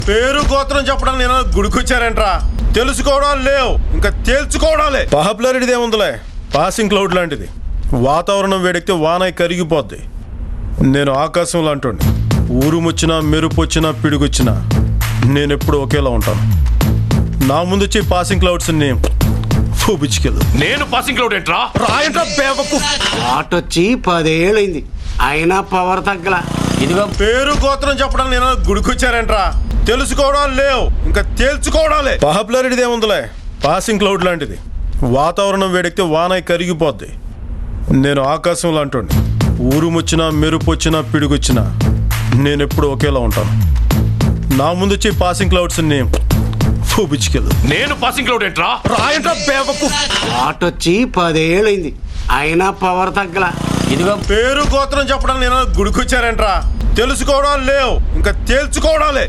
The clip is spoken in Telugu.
పేరు గోత్రం చెప్పడం నేను గుడికొచ్చారేంట్రా తెలుసుకోవడం లేవు ఇంకా తేల్చుకోవడాలే పాపులారిటీది ఏముందిలే పాసింగ్ క్లౌడ్ లాంటిది వాతావరణం వేడెక్కితే వానై కరిగిపోద్ది నేను ఆకాశం లాంటి ఊరుమొచ్చినా మెరుపొచ్చినా పిడుగొచ్చినా నేను ఎప్పుడు ఒకేలా ఉంటాను నా ముందు వచ్చే పాసింగ్ క్లౌడ్స్ ని చూపించుకెళ్ళు నేను పాసింగ్ క్లౌడ్ ఏంట్రా రాయంట్రా బేవకు ఆటొచ్చి పదేళ్ళైంది అయినా పవర్ తగ్గల ఇదిగో పేరు గోత్రం చెప్పడం నేను గుడికొచ్చారేంట్రా తెలుసుకోవడం లేవు ఇంకా తేల్చుకోవడాలే పాపులారిటీది ఏముందిలే పాసింగ్ క్లౌడ్ లాంటిది వాతావరణం వేడెక్కితే వానై కరిగిపోద్ది నేను ఆకాశం లాంటి ఊరుమొచ్చినా మెరుపొచ్చినా పిడుగొచ్చినా నేను ఎప్పుడు ఒకేలా ఉంటాను నా ముందు వచ్చే పాసింగ్ క్లౌడ్స్ ని చూపించుకెళ్ళు నేను పాసింగ్ క్లౌడ్ ఏంట్రా రాయంట్రా బేవకు ఆటొచ్చి పదేళ్ళైంది అయినా పవర్ తగ్గల ఇదిగో పేరు గోత్రం చెప్పడం నేను గుడికొచ్చారేంట్రా తెలుసుకోవడం లేవు ఇంకా తేల్చుకోవడాలే